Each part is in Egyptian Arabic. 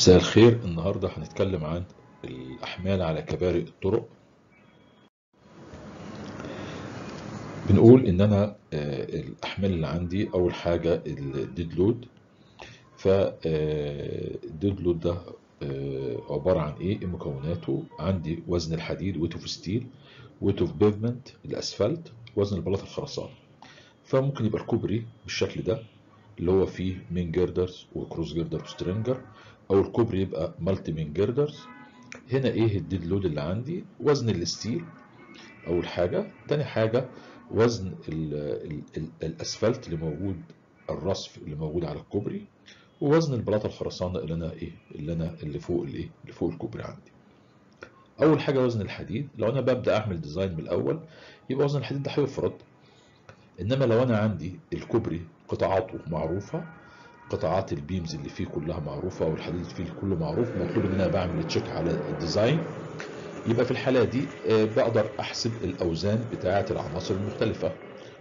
مساء الخير النهاردة هنتكلم عن الأحمال على كباري الطرق بنقول إن أنا آه، الأحمال اللي عندي أول حاجة الديد لود فالديد لود ده آه، عبارة عن إيه إيه مكوناته عندي وزن الحديد ويت اوف ستيل ويت اوف بيفمنت الأسفلت وزن البلاط الخرسانة فممكن يبقى الكوبري بالشكل ده اللي هو فيه مين جيردرز وكروس جيردر وسترينجر او الكوبري يبقى مالتي مين جيردرز هنا ايه الديد لود اللي عندي وزن الستيل اول حاجه تاني حاجه وزن ال ال ال الاسفلت اللي موجود الرصف اللي موجود على الكوبري ووزن البلاطه الخرسانه اللي انا ايه اللي انا اللي فوق الايه اللي فوق الكوبري عندي اول حاجه وزن الحديد لو انا ببدا اعمل ديزاين من الاول يبقى وزن الحديد ده هيفرض انما لو انا عندي الكوبري قطاعاته معروفه قطاعات البيمز اللي فيه كلها معروفه والحديد اللي فيه كله معروف مطلوب ان انا بعمل تشيك على الديزاين يبقى في الحاله دي آه، بقدر احسب الاوزان بتاعه العناصر المختلفه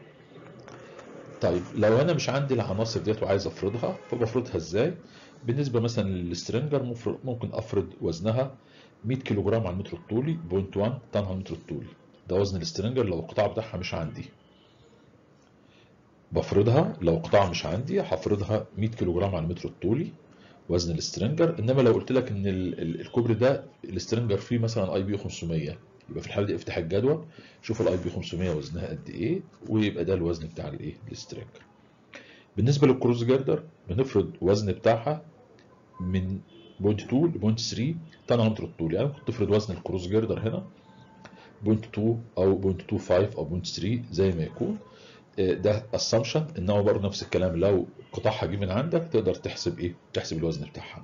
طيب لو انا مش عندي العناصر ديت وعايز افرضها فبفرضها ازاي بالنسبه مثلا للسترنجر مفر- ممكن افرض وزنها 100 كيلو جرام على المتر الطولي 0.1 طن على المتر الطولي ده وزن السترنجر لو القطاع بتاعها مش عندي بفرضها لو قطاع مش عندي هفرضها 100 كيلو جرام على المتر الطولي وزن السترنجر انما لو قلت لك ان ال- ال- الكوبري ده السترنجر فيه مثلا اي بي 500 يبقى في الحاله دي افتح الجدول شوف الاي بي 500 وزنها قد ايه ويبقى ده الوزن بتاع الايه السترنجر بالنسبه للكروز جاردر بنفرض وزن بتاعها من بوينت 2 لبوينت 3 طن على المتر الطولي يعني ممكن تفرض وزن الكروز جاردر هنا بوينت 2 او بوينت 25 او بوينت 3 زي ما يكون آه، ده اسامبشن انما برضه نفس الكلام لو قطاعها جه من عندك تقدر تحسب ايه تحسب الوزن بتاعها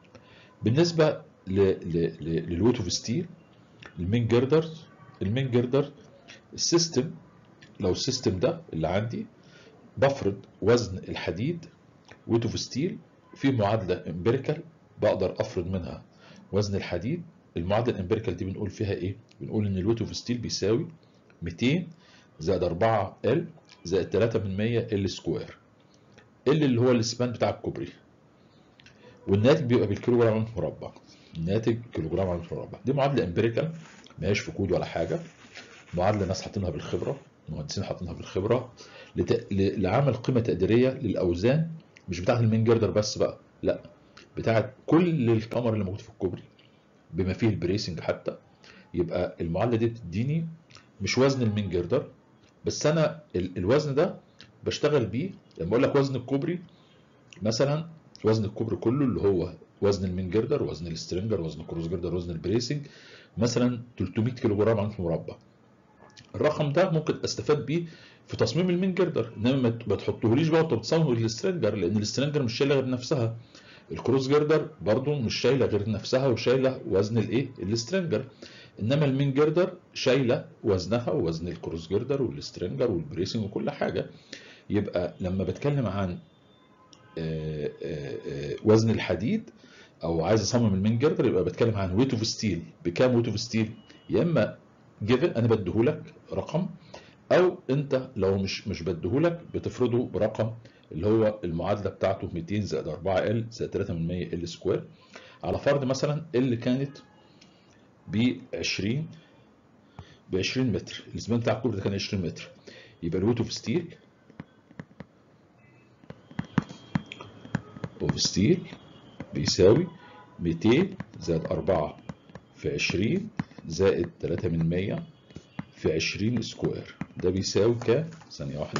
بالنسبه ل... ل... ل... للويت اوف ستيل المين جردر المين جردر السيستم لو السيستم ده اللي عندي بفرض وزن الحديد ويت اوف ستيل في معادله امبيريكال بقدر افرض منها وزن الحديد المعادله الامبيريكال دي بنقول فيها ايه بنقول ان الويت اوف ستيل بيساوي 200 زائد 4 ال زائد 3 من 100 ال سكوير ال اللي هو السبان بتاع الكوبري والناتج بيبقى بالكيلو جرام على المتر مربع الناتج كيلو جرام على المتر مربع دي معادله امبيريكال ما هياش في كود ولا حاجه معادله ناس حاطينها بالخبره مهندسين حاطينها بالخبره لت... ل... لعمل قيمه تقديريه للاوزان مش بتاعه المين جردر بس بقى لا بتاعه كل الكاميرا اللي موجود في الكوبري بما فيه البريسنج حتى يبقى المعادله دي بتديني مش وزن المين جردر بس انا ال... الوزن ده بشتغل بيه لما اقول لك وزن الكوبري مثلا وزن الكوبري كله اللي هو وزن المين جردر وزن السترنجر وزن الكروز جردر وزن البريسنج مثلا 300 كيلو جرام على متر مربع الرقم ده ممكن استفاد بيه في تصميم المين جردر انما ما ما تحطهوليش بقى وانت بتصمم السترنجر لان السترنجر مش شايله غير نفسها الكروز جردر برضو مش شايله غير نفسها وشايله وزن الايه السترنجر انما المين جردر شايله وزنها ووزن الكروز جردر والسترنجر والبريسنج وكل حاجه يبقى لما بتكلم عن آه، آه، آه، وزن الحديد او عايز اصمم المين جردر يبقى بتكلم عن ويت اوف ستيل بكام ويت اوف ستيل يا اما جيفن انا بديهولك رقم او انت لو مش مش بديهولك بتفرضه برقم اللي هو المعادله بتاعته 200 زائد 4 ال زائد 3 من 100 ال سكوير على فرض مثلا اللي كانت ب 20 ب 20 متر الزمان بتاع الكوبري ده كان 20 متر يبقى الويت اوف ستيل اوف ستيل بيساوي 200 زائد 4 في 20 زائد 3 من 100 في 20 سكوير ده بيساوي كام؟ ثانية واحدة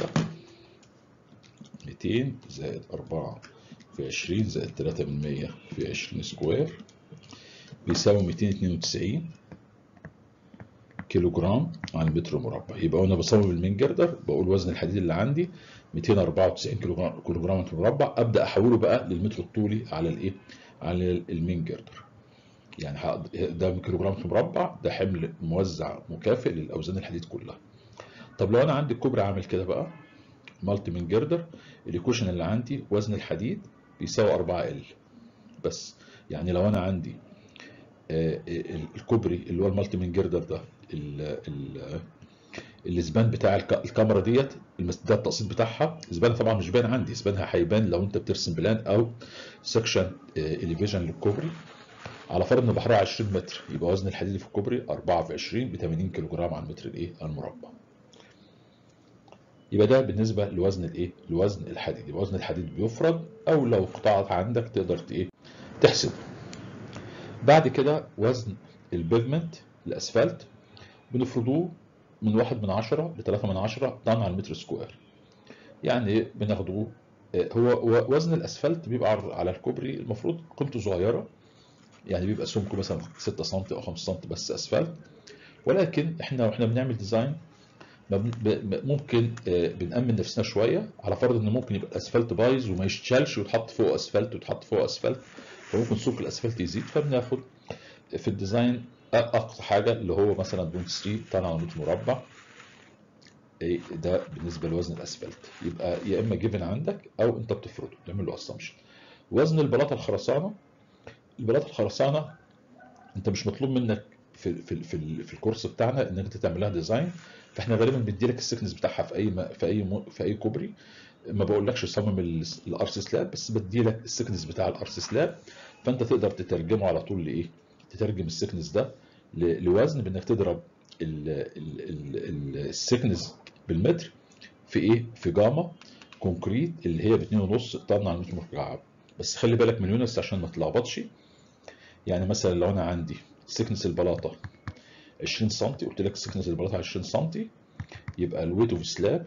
200 زائد 4 في 20 زائد 3 من 100 في 20 سكوير بيساوي 292 كيلو جرام على المتر مربع يبقى وانا بصمم المين جردر بقول وزن الحديد اللي عندي 294 كيلو جرام كيلو جرام متر مربع ابدا احوله بقى للمتر الطولي على الايه على المين جردر يعني هقد- ده كيلو جرام متر مربع ده حمل موزع مكافئ للاوزان الحديد كلها طب لو انا عندي الكوبري عامل كده بقى مالتي من جردر الايكويشن اللي عندي وزن الحديد بيساوي 4 ال بس يعني لو انا عندي آه، ال- الكوبري اللي هو المالتي من جردر ده ال- ال- الاسبان بتاع الك- الكاميرا ديت المس- ده التقسيط بتاعها اسبانها طبعا مش باين عندي اسبانها هيبان لو انت بترسم بلان او سكشن اليفيجن للكوبري على فرض ان بحرها 20 متر يبقى وزن الحديد في الكوبري 4 في 20 ب 80 كيلو جرام على المتر الايه المربع يبقى ده بالنسبه لوزن الايه لوزن الحديد يبقى وزن الحديد بيفرض او لو قطاع عندك تقدر ت- ايه تحسبه بعد كده وزن البيفمنت الاسفلت بنفرضوه من واحد من عشرة لتلاتة من عشرة طن على المتر سكوير يعني بناخده آه، هو هو وزن الاسفلت بيبقى على- على الكوبري المفروض قيمته صغيره يعني بيبقى سمكه مثلا 6 سم او 5 سم بس اسفلت ولكن احنا واحنا بنعمل ديزاين ما بن- ب- ممكن آه، بنأمن نفسنا شويه على فرض ان ممكن يبقى الاسفلت بايظ وما يشتغلش ويتحط فوق اسفلت ويتحط فوق اسفلت فممكن سمك الاسفلت يزيد فبناخد في الديزاين اقصى حاجه اللي هو مثلا بوينت 3 طن على متر مربع إيه ده بالنسبه لوزن الاسفلت يبقى يا اما جيفن عندك او انت بتفرضه تعمل له اسامبشن وزن البلاطه الخرسانه البلاطه الخرسانه انت مش مطلوب منك في في في, في الكورس بتاعنا انك انت تعمل لها ديزاين فاحنا غالبا بنديلك السكنس بتاعها في اي م- في اي م- في اي كوبري ما بقولكش صمم الارس سلاب بس بديلك السكنس بتاع الارس سلاب فانت تقدر تترجمه على طول لايه تترجم السكنس ده ل- لوزن بانك تضرب ال- ال- ال- ال- السكنس بالمتر في ايه في جاما كونكريت اللي هي ب 2.5 طن على المتر مكعب بس خلي بالك من يونس عشان ما تلخبطش يعني مثلا لو انا عندي سكنس البلاطه 20 سم قلت لك سكنس البلاطه 20 سم يبقى الويت اوف سلاب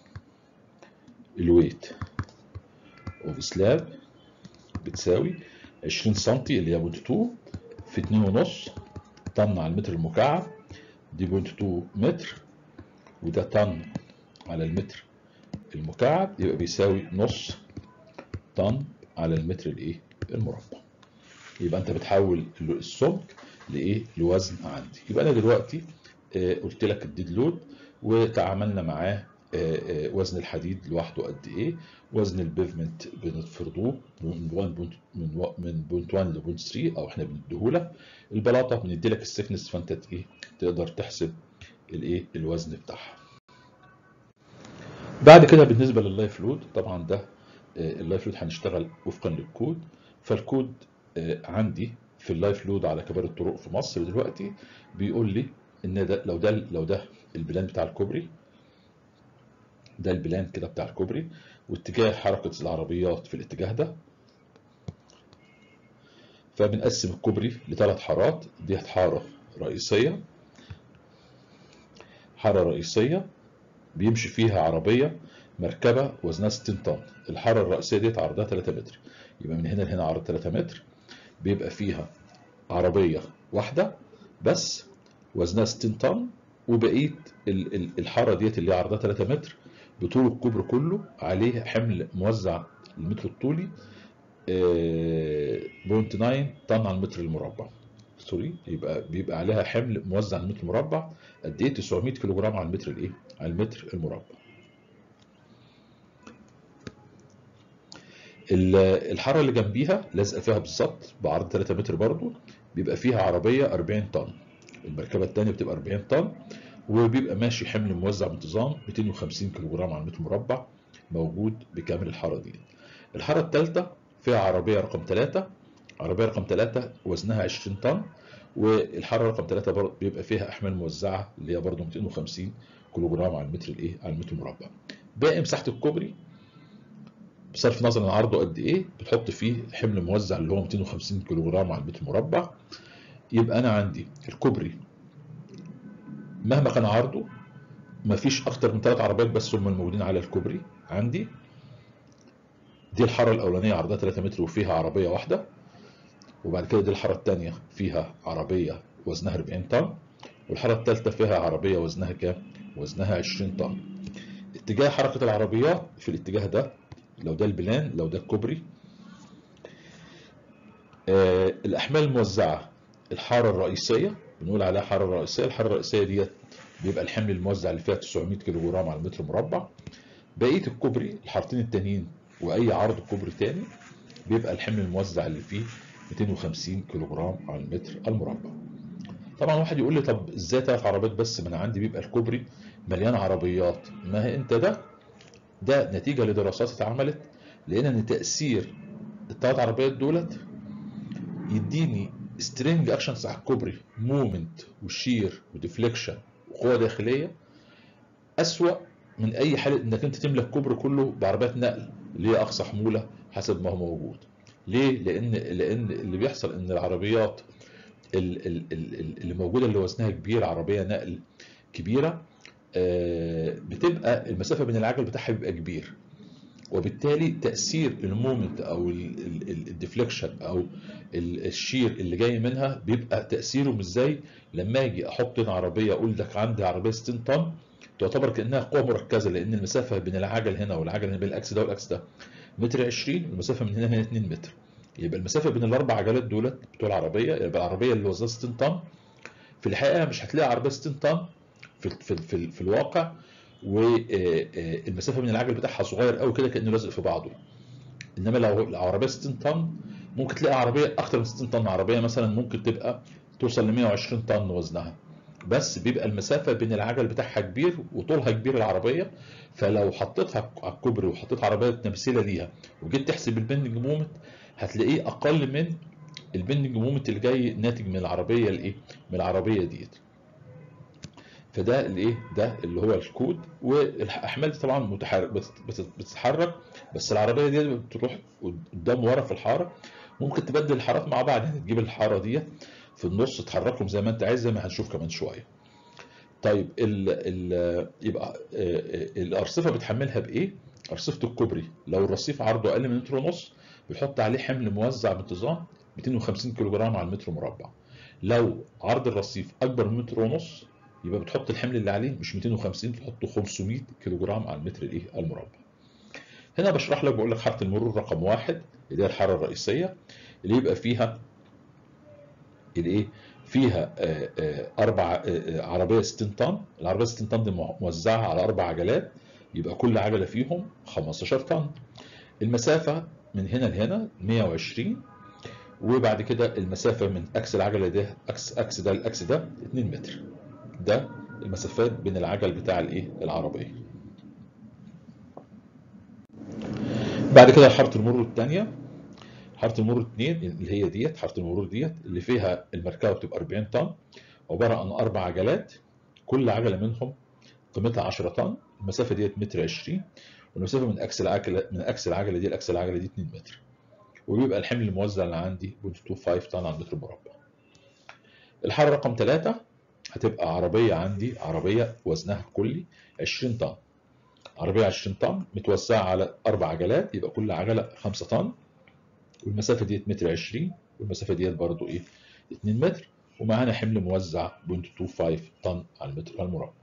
الويت اوف سلاب بتساوي 20 سم اللي هي بوينت 2 في 2.5 طن على المتر المكعب دي بوينت 2 متر وده طن على المتر المكعب يبقى بيساوي نص طن على المتر الايه المربع يبقى انت بتحول السمك لايه لوزن عندي يبقى انا دلوقتي آه، قلت لك الديد لود وتعاملنا معاه آه، آه، وزن الحديد لوحده قد ايه وزن البيفمنت بنفرضوه من 1 بوينت من و- من بوينت 1 لبوينت 3 او احنا بنديهولك البلاطه بندي لك السكنس فانت ت- ايه تقدر تحسب الايه الوزن بتاعها بعد كده بالنسبه لللايف لود طبعا ده آه، اللايف لود هنشتغل وفقا للكود فالكود آه، عندي في اللايف لود على كبار الطرق في مصر دلوقتي بيقول لي ان ده لو ده لو ده البلان بتاع الكوبري ده البلان كده بتاع الكوبري واتجاه حركة العربيات في الاتجاه ده فبنقسم الكوبري لثلاث حارات دي حارة رئيسية حارة رئيسية بيمشي فيها عربية مركبة وزنها 60 طن الحارة الرئيسية ديت عرضها 3 متر يبقى من هنا لهنا عرض 3 متر بيبقى فيها عربية واحدة بس وزنها 60 طن وبقية ال- ال- الحارة ديت اللي عرضها 3 متر بطول الكوبري كله عليه حمل موزع المتر الطولي آه، 0.9 طن على المتر المربع سوري يبقى بيبقى عليها حمل موزع على المتر المربع قد ايه 900 كيلو جرام على المتر الايه على المتر المربع ال- الحاره اللي جنبيها لازقه فيها بالظبط بعرض 3 متر برضو بيبقى فيها عربيه 40 طن المركبه الثانيه بتبقى 40 طن وبيبقى ماشي حمل موزع بانتظام 250 كيلو جرام على المتر مربع موجود بكامل الحاره دي الحاره الثالثه فيها عربيه رقم 3 عربيه رقم 3 وزنها 20 طن والحاره رقم 3 برضه بيبقى فيها احمال موزعه اللي هي برضه 250 كيلو جرام على المتر الايه على المتر المربع باقي مساحه الكوبري بصرف نظر عن عرضه قد ايه بتحط فيه حمل موزع اللي هو 250 كيلو جرام على المتر المربع يبقى انا عندي الكوبري مهما كان عرضه مفيش اكتر من ثلاث عربيات بس هم الموجودين على الكوبري عندي دي الحاره الاولانيه عرضها 3 متر وفيها عربيه واحده وبعد كده دي الحاره الثانيه فيها عربيه وزنها 40 طن والحاره الثالثه فيها عربيه وزنها كام وزنها 20 طن اتجاه حركه العربيات في الاتجاه ده لو ده البلان لو ده الكوبري آه الاحمال الموزعه الحاره الرئيسيه بنقول عليها حاره رئيسيه الحاره الرئيسيه ديت بيبقى الحمل الموزع اللي فيها 900 كيلو جرام على المتر مربع بقيه الكوبري الحارتين التانيين واي عرض كوبري تاني بيبقى الحمل الموزع اللي فيه 250 كيلو جرام على المتر المربع طبعا واحد يقول لي طب ازاي ثلاث عربيات بس ما انا عندي بيبقى الكوبري مليان عربيات ما هي انت ده ده نتيجه لدراسات اتعملت لقينا ان تاثير الثلاث عربيات دولت يديني سترينج اكشنز على الكوبري مومنت وشير وديفليكشن وقوه داخليه اسوأ من اي حاله انك انت تملك كوبري كله بعربيات نقل اللي هي اقصى حموله حسب ما هو موجود ليه لان لان اللي بيحصل ان العربيات ال- ال- ال- اللي موجوده اللي وزنها كبير عربيه نقل كبيره آه، بتبقى المسافه بين العجل بتاعها بيبقى كبير وبالتالي تاثير المومنت او الديفليكشن او ال- الشير اللي جاي منها بيبقى تاثيره مش زي لما اجي احط هنا عربيه اقول لك عندي عربيه 60 طن تعتبر كانها قوه مركزه لان المسافه بين العجل هنا والعجل هنا بين الاكس ده والاكس ده متر 20 والمسافه من هنا هنا 2 متر يبقى المسافه بين الاربع عجلات دولت بتوع العربيه يبقى العربيه اللي وزنها 60 طن في الحقيقه مش هتلاقي عربيه 60 طن في في في, في الواقع والمسافه من العجل بتاعها صغير قوي كده كانه لازق في بعضه انما لو العربيه 60 طن ممكن تلاقي عربيه اكتر من 60 طن عربيه مثلا ممكن تبقى توصل ل 120 طن وزنها بس بيبقى المسافه بين العجل بتاعها كبير وطولها كبير العربيه فلو حطيتها على الكوبري وحطيت عربيه تمثيله ليها وجيت تحسب البندنج مومنت هتلاقيه اقل من البندنج مومنت اللي جاي ناتج من العربيه الايه من العربيه ديت فده الايه ده اللي هو الكود والاحمال دي طبعا متحرك بت- بت- بتتحرك بس العربيه دي بتروح قدام ورا في الحاره ممكن تبدل الحارات مع بعض يعني تجيب الحاره دي في النص تحركهم زي ما انت عايز زي ما هنشوف كمان شويه طيب ال ال يبقى آه، آه، الارصفه بتحملها بايه ارصفه الكوبري لو الرصيف عرضه اقل من متر ونص بيحط عليه حمل موزع بانتظام 250 كيلو جرام على المتر مربع لو عرض الرصيف اكبر من متر ونص يبقى بتحط الحمل اللي عليه مش 250 بتحطه 500 كيلو جرام على المتر الايه المربع هنا بشرح لك بقول لك حاره المرور رقم واحد اللي هي الحاره الرئيسيه اللي يبقى فيها الايه فيها آه، آه، اربع آه، آه، عربيه 60 طن العربيه 60 طن دي موزعه على اربع عجلات يبقى كل عجله فيهم 15 طن المسافه من هنا لهنا 120 وبعد كده المسافه من اكس العجله ده اكس اكس ده الاكس ده 2 متر ده المسافات بين العجل بتاع الايه العربيه بعد كده حاره المرور الثانيه حاره المرور 2 اللي هي ديت حاره المرور ديت اللي فيها المركبه بتبقى 40 طن عباره عن اربع عجلات كل عجله منهم قيمتها 10 طن المسافه ديت متر 20 والمسافه من اكس العجله من اكس العجله دي لاكس العجله دي 2 متر وبيبقى الحمل الموزع اللي عندي 0.25 طن على المتر مربع الحاره رقم 3 هتبقى عربيه عندي عربيه وزنها كلي 20 طن عربيه 20 طن متوزعه على اربع عجلات يبقى كل عجله 5 طن والمسافه ديت متر 20 والمسافه ديت برضو ايه 2 متر ومعانا حمل موزع 0.25 طن على المتر المربع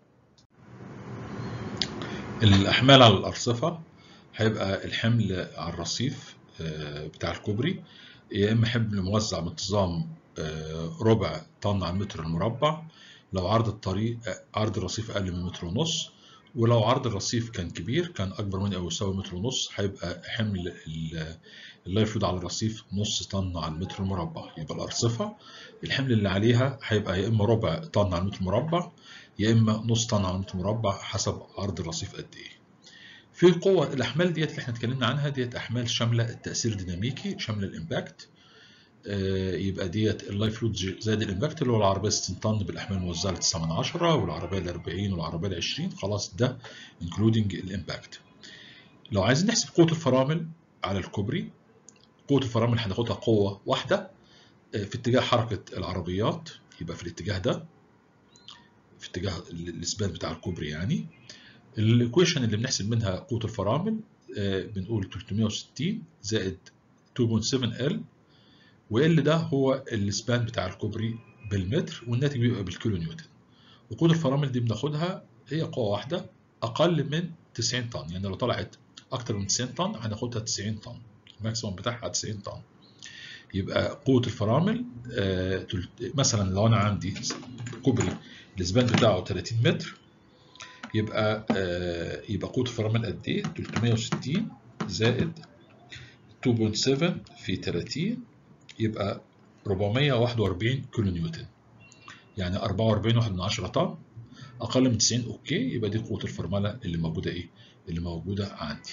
الاحمال على الارصفه هيبقى الحمل على الرصيف آه، بتاع الكوبري يا اما حمل موزع بانتظام آه، ربع طن على المتر المربع لو عرض الطريق آه، عرض الرصيف اقل من متر ونص ولو عرض الرصيف كان كبير كان اكبر من او يساوي متر ونص هيبقى حمل ال- اللايف لود على الرصيف نص طن على المتر المربع يبقى الارصفه الحمل اللي عليها هيبقى يا اما ربع طن على المتر المربع يا اما نص طن على المتر المربع حسب عرض الرصيف قد ايه في قوة الأحمال ديت اللي احنا اتكلمنا عنها ديت أحمال شاملة التأثير الديناميكي شاملة الإمباكت آه، يبقى ديت اللايف لود زائد الإمباكت اللي هو العربية 60 طن بالأحمال الموزعة ل 9 من 10 والعربية ال 40 والعربية ال 20 خلاص ده انكلودنج الإمباكت لو عايزين نحسب قوة الفرامل على الكوبري قوة الفرامل هناخدها قوة واحدة آه، في اتجاه حركة العربيات يبقى في الاتجاه ده في اتجاه ال- الإثبات بتاع الكوبري يعني الايكويشن اللي بنحسب منها قوة الفرامل آه، بنقول 360 زائد 2.7 ال وال ده هو السبان بتاع الكوبري بالمتر والناتج بيبقى بالكيلو نيوتن وقوة الفرامل دي بناخدها هي قوة واحدة أقل من 90 طن يعني لو طلعت أكتر من 90 طن هناخدها 90 طن الماكسيموم بتاعها 90 طن يبقى قوة الفرامل آه، تل- مثلا لو أنا عندي كوبري السبان بتاعه 30 متر يبقى آه، يبقى قوة الفرامل قد إيه؟ 360 زائد 2.7 في 30 يبقى 441 كيلو نيوتن يعني 44 واحد من 10 طن اقل من 90 اوكي يبقى دي قوه الفرمله اللي موجوده ايه اللي موجوده عندي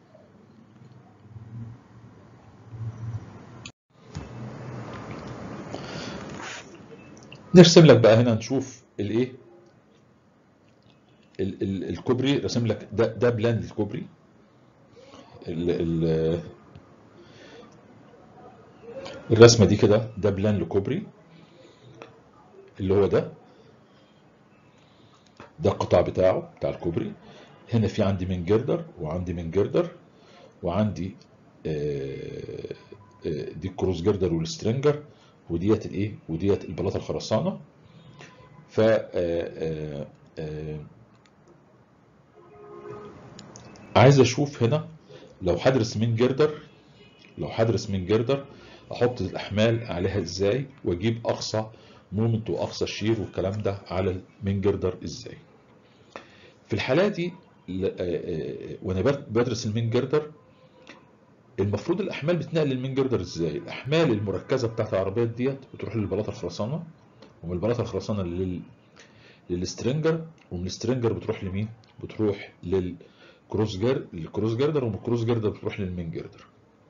نرسم لك بقى هنا نشوف الايه ال- ال- الكوبري رسم لك ده ده بلان للكوبري ال- ال- الرسمه دي كده ده بلان لكوبري اللي هو ده ده القطاع بتاعه بتاع الكوبري هنا في عندي من جردر وعندي من جردر وعندي آه، آه، دي الكروس جردر والسترنجر وديت الايه وديت البلاطه الخرسانه ف آه، آه، آه، عايز اشوف هنا لو هدرس من جردر لو هدرس من جردر احط الاحمال عليها ازاي واجيب اقصى مومنت واقصى شير والكلام ده على المين جردر ازاي في الحاله دي ل- آه، آه، وانا بد- بدرس المين جردر المفروض الاحمال بتنقل للمين جردر ازاي الاحمال المركزه بتاعت العربيات ديت بتروح للبلاطه الخرسانه ومن البلاطه الخرسانه لل للسترنجر ومن السترنجر بتروح لمين بتروح للكروس جر الكروس جردر ومن الكروس جردر بتروح للمين جردر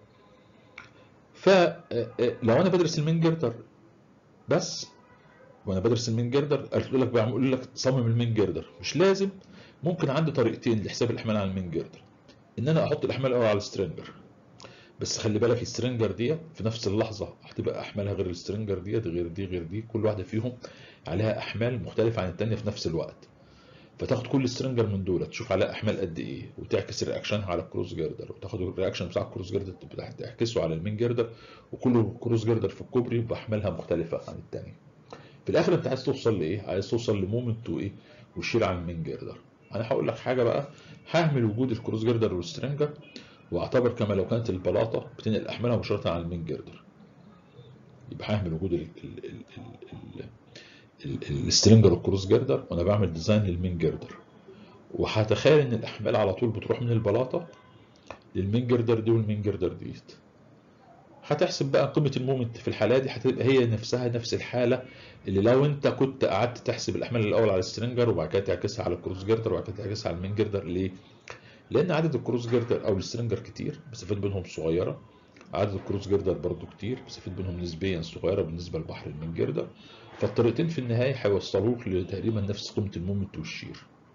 فلو انا بدرس المين جردر بس وانا بدرس المين جردر قلت لك بعمل لك صمم المين جردر مش لازم ممكن عندي طريقتين لحساب الاحمال على المين جردر ان انا احط الاحمال الاول على السترنجر بس خلي بالك السترنجر ديت في نفس اللحظه هتبقى احمالها غير السترنجر ديت غير دي غير دي كل واحده فيهم عليها احمال مختلفه عن الثانيه في نفس الوقت فتاخد كل سترنجر من دول تشوف عليها احمال قد ايه وتعكس رياكشنها على الكروس جردر وتاخد الرياكشن بتاع الكروس جردر تعكسه على المين جردر وكل كروس جردر في الكوبري باحمالها مختلفه عن الثانيه في الاخر انت عايز توصل لايه عايز توصل لمومنت وايه وشيل على المين جردر انا هقول لك حاجه بقى هعمل وجود الكروس جردر والسترنجر واعتبر كما لو كانت البلاطه بتنقل احمالها مباشره على المين جردر يبقى هعمل وجود ال- ال- ال- ال- ال- السترنجر والكروس جردر وانا بعمل ديزاين للمين جردر وهتخيل ان الاحمال على طول بتروح من البلاطه للمين جردر دي والمين جردر ديت هتحسب بقى قيمه المومنت في الحاله دي هتبقى هي نفسها نفس الحاله اللي لو انت كنت قعدت تحسب الاحمال الاول على السترنجر وبعد كده تعكسها على الكروس جردر وبعد كده تعكسها على المين جردر ليه؟ لان عدد الكروس جردر او السترنجر كتير مسافات بينهم صغيره عدد الكروس جردر برضو كتير مسافات بينهم نسبيا صغيره بالنسبه لبحر المين جردر فالطريقتين في النهايه هيوصلوك لتقريبا نفس قيمه المومنت والشير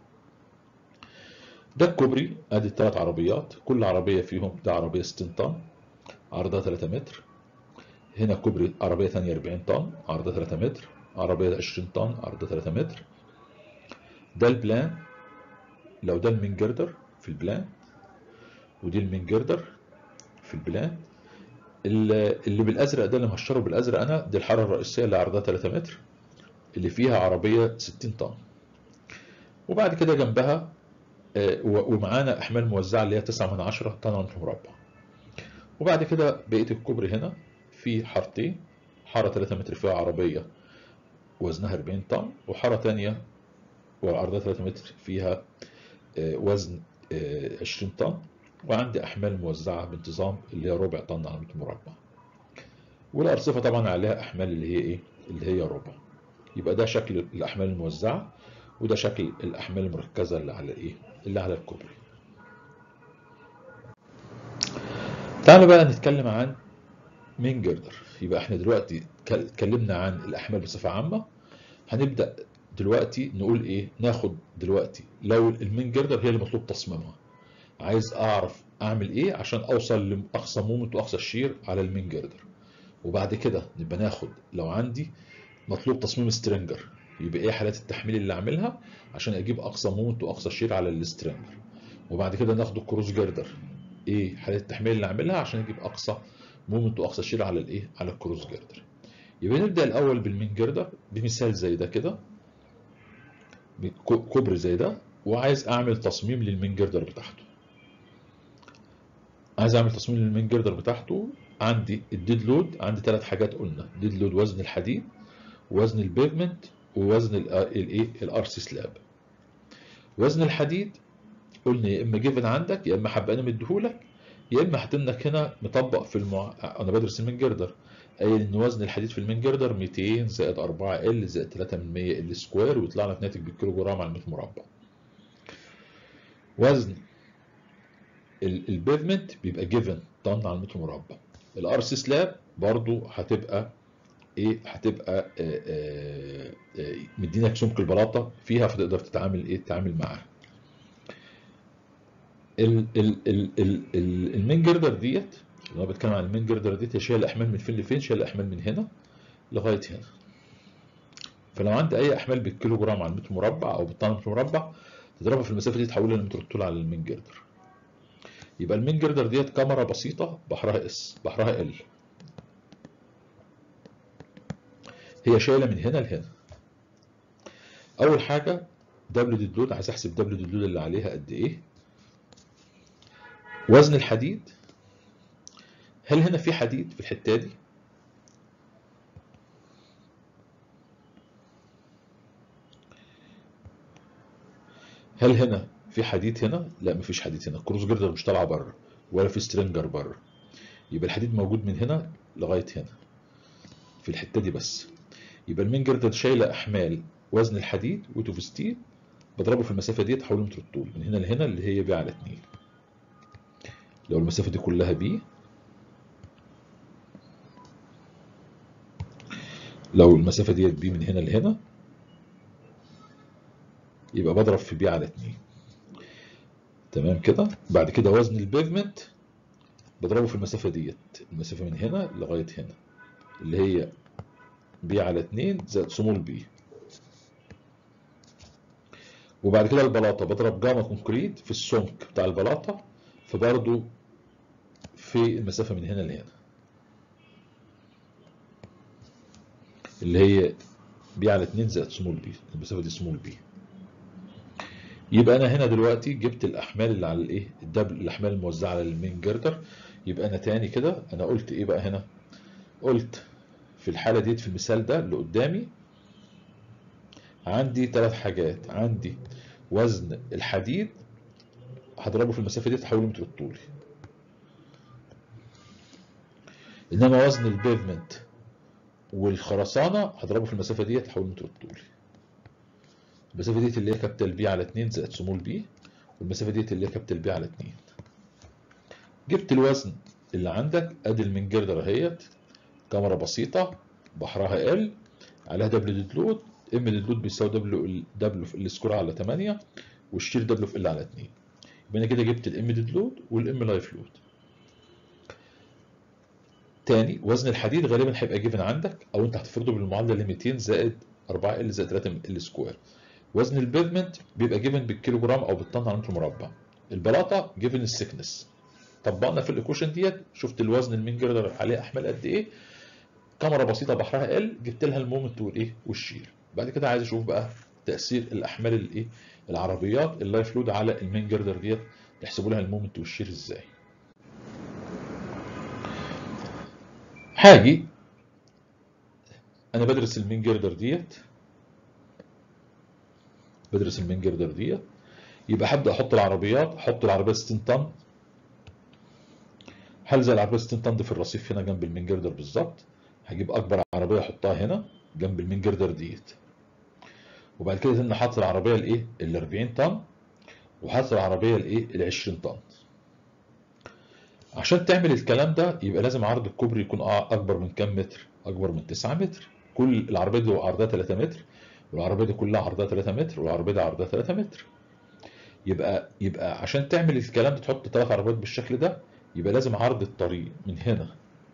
ده الكوبري ادي الثلاث عربيات كل عربيه فيهم ده عربيه 60 طن عرضها 3 متر هنا كوبري عربيه ثانيه 40 طن عرضها 3 متر عربيه 20 طن عرضها 3 متر ده البلان لو ده المين جردر في البلان ودي المين جردر في البلان اللي اللي بالازرق ده اللي مهشره بالازرق انا دي الحاره الرئيسيه اللي عرضها 3 متر اللي فيها عربيه 60 طن وبعد كده جنبها آه، و- ومعانا احمال موزعه اللي هي 9 من 10 طن على مربع وبعد كده بقيه الكوبري هنا في حارتين حاره 3 متر فيها عربيه وزنها 40 طن وحاره تانية وعرضها 3 متر فيها آه، وزن آه، 20 طن وعندي احمال موزعه بانتظام اللي هي ربع طن على متر مربع والارصفه طبعا عليها احمال اللي هي ايه اللي هي ربع يبقى ده شكل الاحمال الموزعه وده شكل الاحمال المركزه اللي على ايه اللي على الكوبري تعالوا بقى نتكلم عن مين جردر يبقى احنا دلوقتي اتكل- اتكلمنا عن الاحمال بصفه عامه هنبدا دلوقتي نقول ايه ناخد دلوقتي لو المين جردر هي اللي مطلوب تصميمها عايز اعرف اعمل ايه عشان اوصل لاقصى مومنت واقصى شير على المين جردر وبعد كده نبقى ناخد لو عندي مطلوب تصميم سترينجر يبقى ايه حالات التحميل اللي اعملها عشان اجيب اقصى مومنت واقصى شير على السترينجر وبعد كده ناخد الكروس جردر ايه حالات التحميل اللي اعملها عشان اجيب اقصى مومنت واقصى شير على الايه على الكروس جردر يبقى نبدا الاول بالمين جردر بمثال زي ده كده كو- كوبري زي ده وعايز اعمل تصميم للمين جردر بتاعته عايز اعمل تصميم للمين جردر بتاعته عندي الديد لود عندي ثلاث حاجات قلنا ديد لود وزن الحديد وزن البيفمنت ووزن الايه الار سي سلاب وزن الحديد قلنا يا اما جيفن عندك يا اما هبقى انا مديهولك يا اما هتنك هنا مطبق في المع... انا بدرس المين جردر قايل ان وزن الحديد في المين جردر 200 زائد 4 ال زائد 3 من 100 ال سكوير ويطلع لك ناتج بالكيلو جرام على المتر مربع وزن البيفمنت بيبقى جيفن طن على المتر مربع الار سي سلاب برضو هتبقى ايه هتبقى آه، آه، آه، مدينك سمك البلاطه فيها فتقدر تتعامل ايه تتعامل معاها ال ال ال ال ال المين جردر ديت اللي انا بتكلم عن المين جردر ديت هي شايله احمال من فين لفين شايله احمال من هنا لغايه هنا فلو عندي اي احمال بالكيلو جرام على المتر مربع او بالطن متر مربع تضربها في المسافه دي تحولها لمتر الطول على المين جردر يبقى المين جردر ديت كاميرا بسيطه بحرها اس بحرها ال هي شايله من هنا لهنا اول حاجه دبليو دي لود عايز احسب دبليو دي لود اللي عليها قد ايه وزن الحديد هل هنا في حديد في الحته دي هل هنا في حديد هنا لا مفيش حديد هنا الكروس جردر مش طالعه بره ولا في سترينجر بره يبقى الحديد موجود من هنا لغايه هنا في الحته دي بس يبقى المين جردر شايله احمال وزن الحديد ويت اوف ستيل بضربه في المسافه دي تحوله متر الطول من هنا لهنا اللي هي بي على 2 لو المسافه دي كلها بي لو المسافه ديت بي من هنا لهنا يبقى بضرب في بي على 2 تمام كده بعد كده وزن البيفمنت بضربه في المسافه ديت المسافه من هنا لغايه هنا اللي هي بي على 2 زائد سمول بي وبعد كده البلاطه بضرب جاما كونكريت في السمك بتاع البلاطه فبرضه في المسافه من هنا لهنا اللي هي بي على 2 زائد سمول بي المسافه دي سمول بي يبقى انا هنا دلوقتي جبت الاحمال اللي على الايه الدبل الاحمال الموزعه على المين جردر يبقى انا تاني كده انا قلت ايه بقى هنا قلت في الحاله ديت في المثال ده اللي قدامي عندي ثلاث حاجات عندي وزن الحديد هضربه في المسافه دي تحوله متر الطولي انما وزن البيفمنت والخرسانه هضربه في المسافه دي تحوله متر الطولي المسافه ديت اللي هي كابيتال بي على 2 زائد سمول بي والمسافه ديت اللي هي كابيتال بي على 2 جبت الوزن اللي عندك ادي المين جردر اهيت كاميرا بسيطه بحرها ال عليها دبليو ديد لود ام ديد لود بيساوي دبليو دبليو في السكور على 8 والشير دبليو في ال على 2 يبقى انا كده جبت الام ديد لود والام لايف لود تاني وزن الحديد غالبا هيبقى جيفن عندك او انت هتفرضه بالمعادله اللي 200 زائد 4 ال زائد 3 ال سكوير وزن البيفمنت بيبقى جيفن بالكيلو جرام او بالطن على متر مربع البلاطه جيفن السكنس طبقنا في الايكويشن ديت شفت الوزن المين جردر عليه احمال قد ايه كاميرا بسيطه بحرها ال جبت لها المومنت والايه والشير بعد كده عايز اشوف بقى تاثير الاحمال الايه العربيات اللايف لود على المين جردر ديت يحسبوا لها المومنت والشير ازاي هاجي انا بدرس المين جردر ديت بدرس المين جردر ديت يبقى هبدا احط العربيات احط العربيه 60 طن هلزق العربيه 60 طن دي في الرصيف هنا جنب المين جردر بالظبط هجيب اكبر عربيه احطها هنا جنب المين جردر ديت وبعد كده انا حاطط العربيه الايه ال 40 طن وحاطط العربيه الايه ال 20 طن عشان تعمل الكلام ده يبقى لازم عرض الكوبري يكون اكبر من كام متر اكبر من 9 متر كل العربيه دي عرضها 3 متر والعربيه دي كلها عرضها 3 متر والعربيه دي عرضها 3 متر يبقى يبقى عشان تعمل الكلام ده تحط ثلاث عربيات بالشكل ده يبقى لازم عرض الطريق من هنا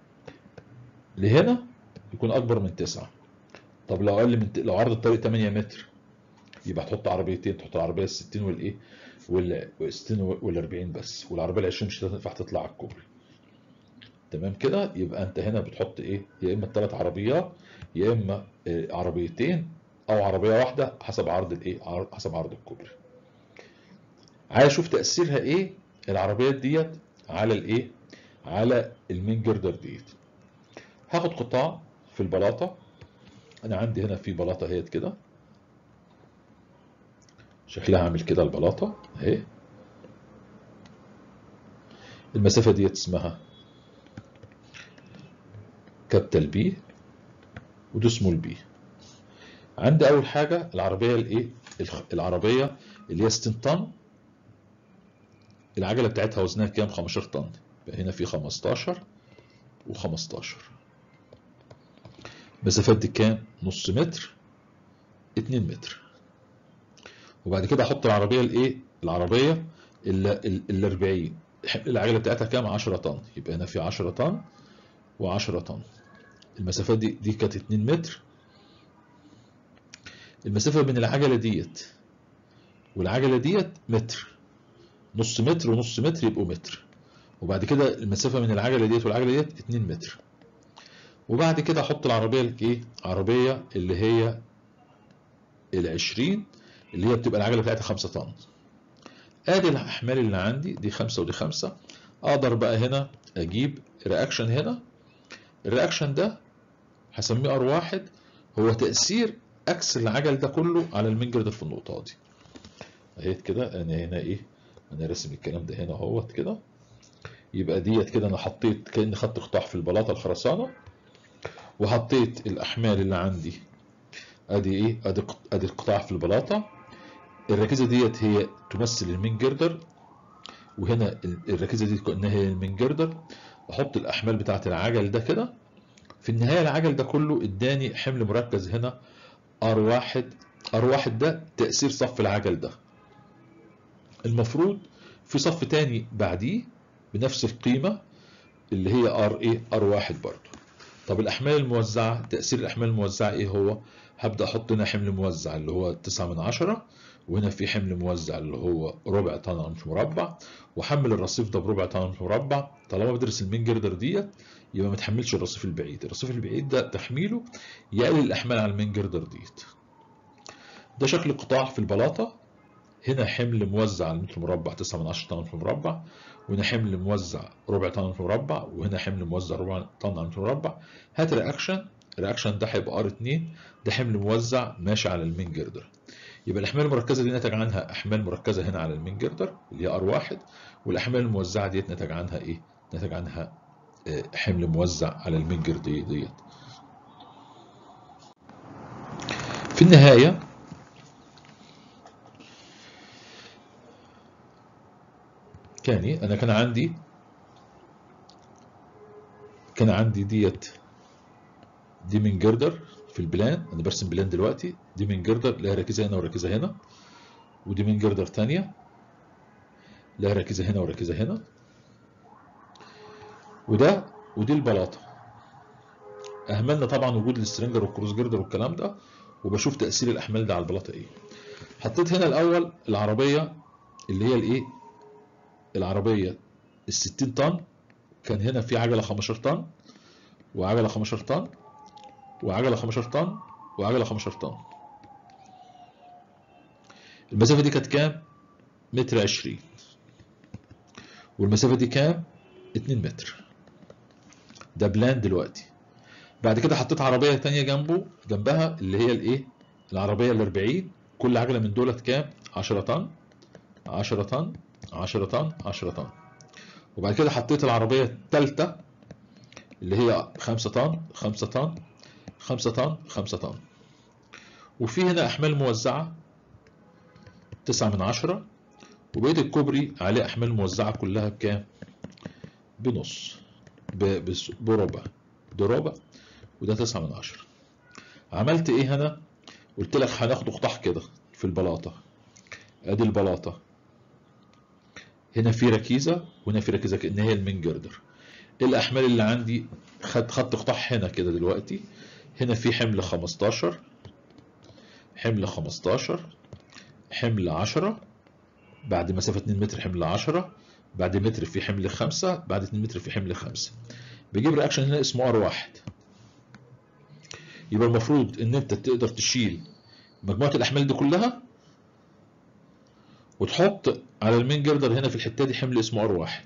لهنا يكون اكبر من 9 طب لو اقل من ت... لو عرض الطريق 8 متر يبقى تحط عربيتين تحط العربيه ال 60 والايه وال 60 وال 40 بس والعربيه ال 20 مش هتنفع تطلع على الكوبري تمام كده يبقى انت هنا بتحط ايه يا اما الثلاث عربيات يا اما عربيتين او عربيه واحده حسب عرض الايه حسب عرض الكوبري عايز اشوف تاثيرها ايه العربيات ديت على الايه على المين جردر ديت هاخد قطاع في البلاطه انا عندي هنا في بلاطه اهيت كده شكلها عامل كده البلاطه اهي المسافه ديت اسمها كابيتال بي وده سمول بي عندي اول حاجه العربيه الايه الخ- العربيه اللي هي 60 طن العجله بتاعتها وزنها كام 15 طن يبقى هنا في 15 و15 مسافات دي كام نص متر 2 متر وبعد كده احط العربيه الايه العربيه ال ال 40 حمل العجله بتاعتها كام 10 طن يبقى هنا في 10 طن و10 طن المسافات دي دي كانت 2 متر المسافه بين العجله ديت والعجله ديت متر نص متر ونص متر يبقوا متر وبعد كده المسافه من العجله ديت والعجله ديت 2 متر وبعد كده احط العربيه الايه عربيه اللي هي ال 20 اللي هي بتبقى العجله بتاعتها 5 طن ادي الاحمال اللي عندي دي 5 ودي 5 اقدر بقى هنا اجيب رياكشن هنا الرياكشن ده هسميه ار واحد هو تاثير اكس العجل ده كله على المنجر ده في النقطه دي اهيت كده انا هنا ايه انا راسم الكلام ده هنا اهوت كده يبقى ديت كده انا حطيت كاني خدت قطاع في البلاطه الخرسانه وحطيت الاحمال اللي عندي ادي ايه ادي قط- ادي القطاع في البلاطه الركيزه ديت هي تمثل المين جردر وهنا ال- الركيزه دي كانها هي المين جردر احط الاحمال بتاعه العجل ده كده في النهايه العجل ده كله اداني حمل مركز هنا ار واحد ار واحد ده تاثير صف العجل ده المفروض في صف تاني بعديه بنفس القيمه اللي هي ار ايه ار واحد برضه طب الاحمال الموزعه تاثير الاحمال الموزعه ايه هو هبدا احط هنا حمل موزع اللي هو 9 من 10 وهنا في حمل موزع اللي هو ربع طن على متر مربع وحمل الرصيف ده بربع طن على متر مربع طالما بدرس المين جردر ديت يبقى ما تحملش الرصيف البعيد الرصيف البعيد ده تحميله يقلل الاحمال على المين جردر ديت ده شكل قطاع في البلاطه هنا حمل موزع على المتر مربع 9 من 10 طن على متر مربع وهنا حمل موزع ربع طن على متر مربع وهنا حمل موزع ربع طن على متر مربع هات رياكشن الرياكشن ده هيبقى ار 2 ده حمل موزع ماشي على المين جردر يبقى الاحمال المركزه دي نتج عنها احمال مركزه هنا على المين جردر اللي هي ار 1 والاحمال الموزعه ديت نتج عنها ايه نتج عنها آه، حمل موزع على المين جردر ديت في النهايه كاني انا كان عندي كان عندي ديت دي من جردر في البلان انا برسم بلان دلوقتي دي من جردر لها ركيزه هنا وركيزه هنا ودي من جردر تانية لها ركيزه هنا وركيزه هنا وده ودي البلاطه اهملنا طبعا وجود السترنجر والكروس جردر والكلام ده وبشوف تاثير الاحمال ده على البلاطه ايه حطيت هنا الاول العربيه اللي هي الايه العربيه ال 60 طن كان هنا في عجله 15 طن وعجله 15 طن وعجله 15 طن وعجله 15 طن المسافه دي كانت كام متر 20 والمسافه دي كام 2 متر ده بلان دلوقتي بعد كده حطيت عربيه تانية جنبه جنبها اللي هي الايه العربيه ال 40 كل عجله من دولت كام 10 طن 10 طن 10 طن 10 طن وبعد كده حطيت العربيه الثالثه اللي هي 5 طن 5 طن 5 طن 5 طن وفي هنا احمال موزعه 9 من 10 وبقيه الكوبري عليه احمال موزعه كلها بكام بنص ب- بس- بربع ده ربع وده 9 من 10 عملت ايه هنا قلت لك هناخد قطاع كده في البلاطه ادي البلاطه هنا في ركيزه وهنا في ركيزه كأن هي المين جردر الاحمال اللي عندي خد خدت قطاع هنا كده دلوقتي هنا في حمل 15 حمل 15 حمل 10 بعد مسافة 2 متر حمل 10 بعد متر في حمل 5 بعد 2 متر في حمل 5 بيجيب رياكشن هنا اسمه ار واحد يبقى المفروض ان انت تقدر تشيل مجموعة الاحمال دي كلها وتحط على المين جردر هنا في الحتة دي حمل اسمه ار واحد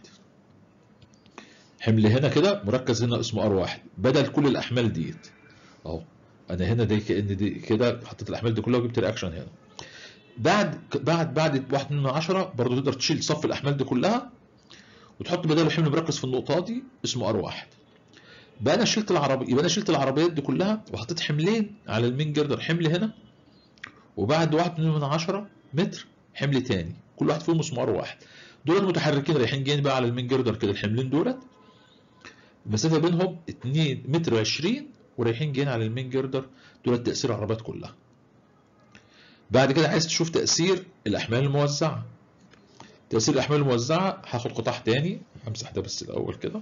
حمل هنا كده مركز هنا اسمه ار واحد بدل كل الاحمال ديت اهو انا هنا دي كان دي كده حطيت الاحمال دي كلها وجبت رياكشن هنا بعد بعد بعد 1 من 10 برضه تقدر تشيل صف الاحمال دي كلها وتحط بداله حمل مركز في النقطه دي اسمه ار واحد بقى انا شلت العربيه يبقى انا شلت العربيات دي كلها وحطيت حملين على المين جردر حمل هنا وبعد واحد من عشرة متر حمل تاني كل واحد فيهم مسمار واحد دول متحركين رايحين جايين بقى على المين جردر كده الحملين دولت المسافه بينهم 2 متر و20 ورايحين جايين على المين جردر دول تاثير العربيات كلها بعد كده عايز تشوف تاثير الاحمال الموزعه تاثير الاحمال الموزعه هاخد قطاع تاني همسح ده بس الاول كده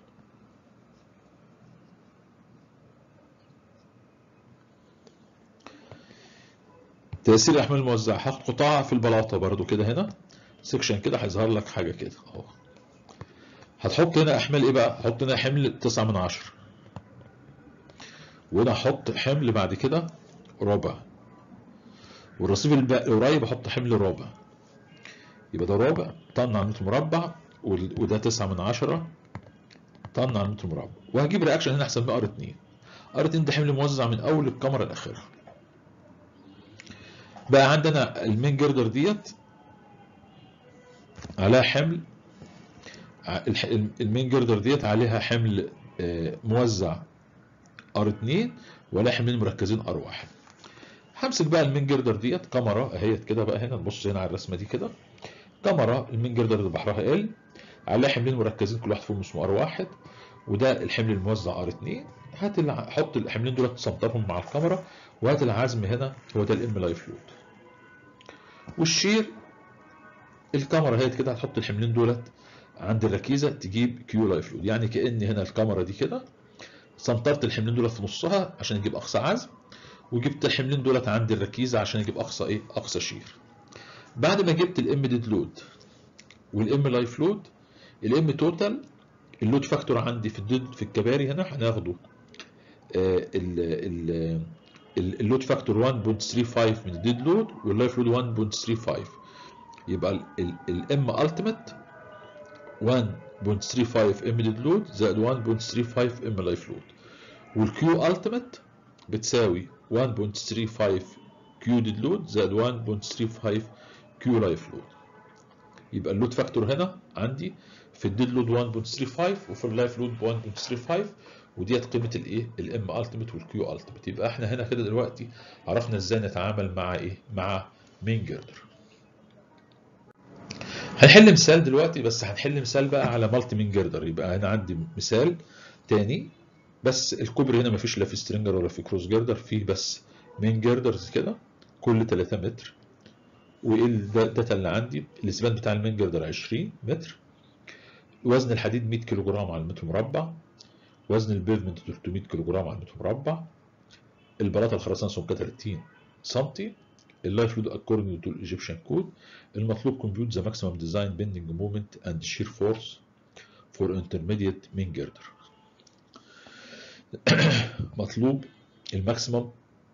تأثير الأحمال الموزعة هاخد قطاع في البلاطة برضو كده هنا سيكشن كده هيظهر لك حاجة كده اهو هتحط هنا أحمال إيه بقى؟ هحط هنا حمل تسعة من عشرة وهنا هحط حمل بعد كده ربع والرصيف القريب أحط حمل ربع يبقى ده ربع طن على المتر مربع وده تسعة من عشرة طن على المتر مربع وهجيب رياكشن هنا أحسن ار 2 ار 2 ده حمل موزع من أول الكاميرا لآخرها بقى عندنا المين جردر ديت عليها حمل المين جردر ديت عليها حمل موزع ار2 ولا حملين مركزين ار1 همسك بقى المين جردر ديت كاميرا اهيت كده بقى هنا نبص هنا على الرسمه دي كده كاميرا المين جردر اللي بحرها ال عليها حملين مركزين كل واحد فيهم اسمه ار1 وده الحمل الموزع ار2 هات حط الحملين دول تسنطرهم مع الكاميرا وهات العزم هنا هو ده الام لايف لود والشير الكاميرا هي كده هتحط الحملين دولت عند الركيزه تجيب كيو لايف لود يعني كان هنا الكاميرا دي كده سنطرت الحملين دولت في نصها عشان يجيب اقصى عزم وجبت الحملين دولت عند الركيزه عشان يجيب اقصى ايه اقصى شير بعد ما جبت الام ديد لود والام لايف لود الام توتال اللود فاكتور عندي في الديد في الكباري هنا هناخده آه ال ال اللود فاكتور 1.35 من الديد لود واللايف لود 1.35 يبقى الام التيميت 1.35 ام ديد لود زائد 1.35 ام لايف لود والكيو التيميت بتساوي 1.35 كيو ديد لود زائد 1.35 كيو لايف لود يبقى اللود فاكتور هنا عندي في الديد لود 1.35 وفي اللايف لود 1.35 وديت قيمه الايه الام التيميت والكيو التيميت يبقى احنا هنا كده دلوقتي عرفنا ازاي نتعامل مع ايه مع مين جردر هنحل مثال دلوقتي بس هنحل مثال بقى على مالتي مين جردر يبقى هنا عندي مثال تاني بس الكوبري هنا مفيش لا في سترينجر ولا في كروس جردر فيه بس مين جردرز كده كل 3 متر وايه الداتا اللي عندي الاسبان بتاع المين جردر 20 متر وزن الحديد 100 كيلو جرام على المتر مربع وزن البيفمنت 300 كيلو جرام على المتر مربع البلاطه الخرسانه سمكها 30 سم اللايف لود اكوردنج تو الايجيبشن كود المطلوب كومبيوت ذا ماكسيمم ديزاين بيندنج مومنت اند شير فورس فور انترميديت مين جردر مطلوب الماكسيمم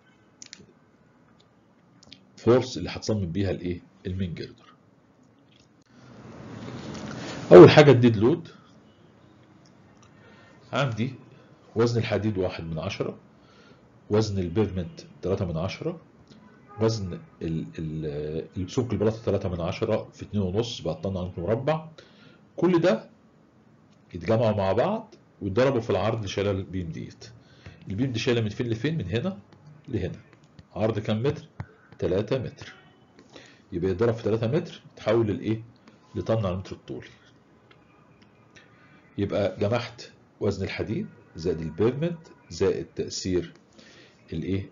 فورس اللي هتصمم بيها الايه المين جردر اول حاجه الديد لود عندي وزن الحديد واحد من عشرة وزن البيفمنت تلاتة من عشرة وزن سمك البلاطة تلاتة من عشرة في اتنين ونص بقى طن على مربع كل ده يتجمعوا مع بعض ويتضربوا في العرض اللي شايله البيم ديت البيم دي شايله من فين لفين من هنا لهنا عرض كام متر 3 متر يبقى يتضرب في 3 متر تحول لايه لطن على المتر الطولي يبقى جمعت وزن الحديد زائد البيفمنت زائد تأثير الايه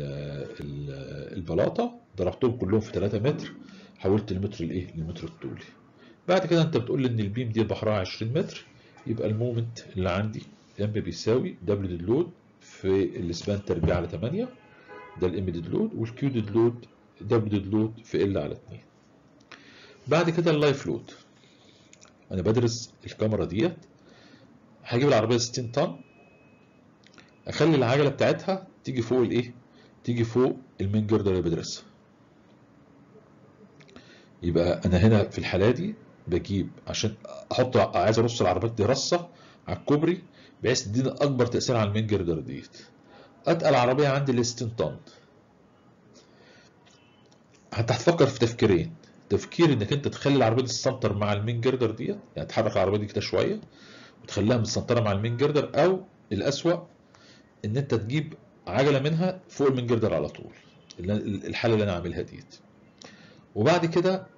البلاطه ضربتهم كلهم في 3 متر حولت المتر الايه للمتر الطولي بعد كده انت بتقول لي ان البيم دي بحرها 20 متر يبقى المومنت اللي عندي ام بيساوي دبليو ديد لود في الاسبان تربيع على 8 ده الام ديد لود والكيو ديد لود دبليو ديد لود في ال على 2 بعد كده اللايف لود انا بدرس الكاميرا ديت هجيب العربيه 60 طن اخلي العجله بتاعتها تيجي فوق الايه تيجي فوق المين جردر اللي بدرسها يبقى انا هنا في الحاله دي بجيب عشان احط عايز ارص العربيات دي رصه على الكوبري بحيث تديني اكبر تاثير على المين جردر ديت اتقل عربيه عندي ال 60 طن انت هتفكر في تفكيرين تفكير انك انت تخلي العربيه دي تسنتر مع المين جردر ديت يعني تحرك العربيه دي كده شويه وتخليها متسنتره مع المين جردر او الاسوأ ان انت تجيب عجله منها فوق المين جردر على طول اللي- الحاله اللي انا عاملها ديت وبعد كده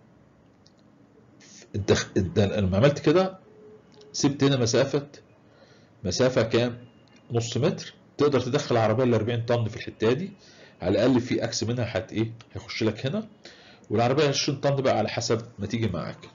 انت انت لما عملت كده سبت هنا مسافه مسافه كام نص متر تقدر تدخل عربيه ل 40 طن في الحته دي على الاقل في اكس منها هت ايه هيخش لك هنا والعربيه 20 طن بقى على حسب ما تيجي معاك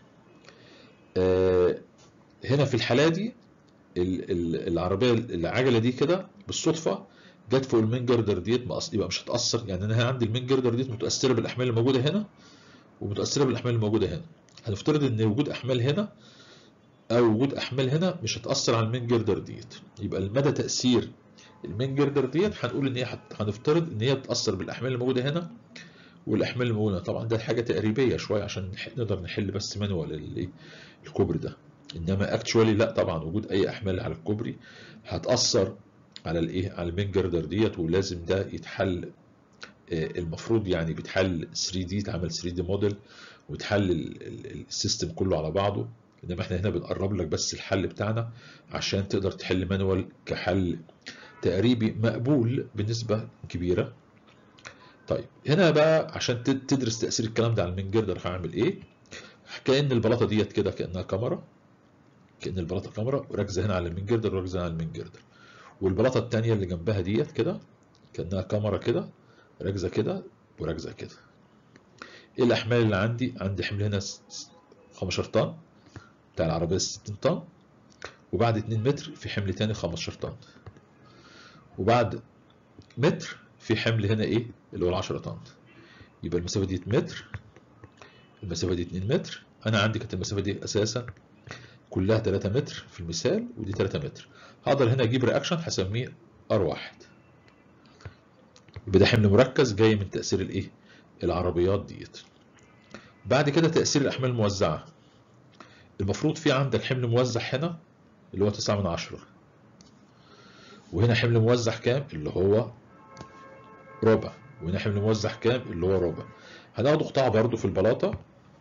آه، هنا في الحاله دي ال- ال- العربيه العجله دي كده بالصدفه جت فوق المين جردر ديت ما أص- يبقى مش هتاثر يعني انا عندي المين جردر ديت متاثره بالاحمال اللي موجوده هنا ومتاثره بالاحمال اللي موجوده هنا هنفترض ان وجود احمال هنا او وجود احمال هنا مش هتاثر على المين جردر ديت يبقى المدى تاثير المين جردر ديت هنقول ان هي هت- هنفترض ان هي بتاثر بالاحمال اللي موجوده هنا والاحمال اللي موجوده طبعا ده حاجه تقريبيه شويه عشان نح- نقدر نحل بس مانوال الايه الكوبري ده انما اكتشوالي لا طبعا وجود اي احمال على الكوبري هتاثر على الايه على المين جردر ديت ولازم ده يتحل آه، المفروض يعني بيتحل 3 دي يتعمل 3 دي موديل ويتحل ال- ال- السيستم كله على بعضه انما احنا هنا بنقرب لك بس الحل بتاعنا عشان تقدر تحل مانوال كحل تقريبي مقبول بنسبة كبيرة طيب هنا بقى عشان تد- تدرس تأثير الكلام ده على المين جردر هعمل ايه كأن البلاطة ديت كده كأنها كاميرا كأن البلاطة كاميرا وراكزة هنا على المين جردر وراكزة هنا على المين جردر والبلاطة التانية اللي جنبها ديت كده كأنها كاميرا كده راكزة كده وراكزة كده ايه الأحمال اللي عندي عندي حمل هنا س- س- 15 طن بتاع العربية 60 طن وبعد 2 متر في حمل تاني 15 طن وبعد متر في حمل هنا ايه اللي هو ال 10 طن يبقى المسافة دي متر المسافة دي 2 متر انا عندي كانت المسافة دي اساسا كلها 3 متر في المثال ودي 3 متر هقدر هنا اجيب رياكشن هسميه ار واحد يبقى ده حمل مركز جاي من تأثير الايه العربيات ديت بعد كده تأثير الأحمال الموزعة المفروض في عندك حمل موزع هنا اللي هو 9 من 10 وهنا حمل موزع كام اللي هو ربع وهنا حمل موزع كام اللي هو ربع هناخد قطاع برضو في البلاطة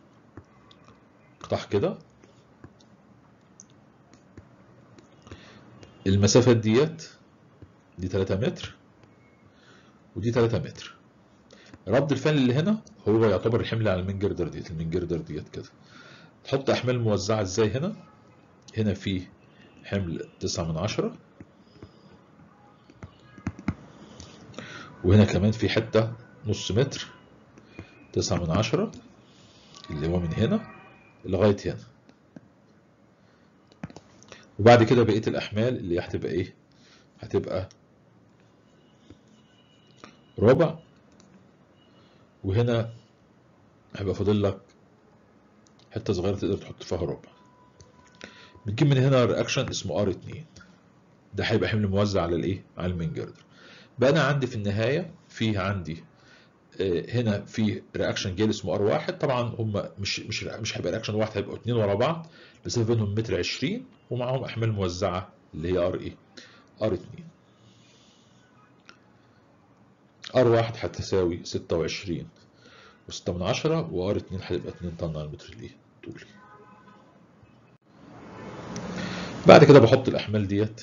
قطاع كده المسافات ديت دي 3 متر ودي 3 متر رد الفعل اللي هنا هو يعتبر الحمل على المين جردر ديت المين جردر ديت كده تحط احمال موزعه ازاي هنا هنا في حمل 9 من 10 وهنا كمان في حته نص متر 9 من 10 اللي هو من هنا لغايه هنا وبعد كده بقيه الاحمال اللي هتبقى ايه هتبقى ربع وهنا هيبقى فاضل لك حته صغيره تقدر تحط فيها ربع بتجيب من هنا رياكشن اسمه ار 2 ده هيبقى حمل موزع على الايه على المين جردر بقى انا عندي في النهايه في عندي آه، هنا في رياكشن جاي اسمه ار 1 طبعا هم مش مش مش هيبقى رياكشن واحد هيبقوا اثنين ورا بعض المسافه بينهم متر 20 ومعاهم احمال موزعه اللي هي ار ايه ار 2 ار 1 هتساوي 26 و6 من 10 وار 2 هتبقى 2 طن على المتر الايه طولي بعد كده بحط الاحمال ديت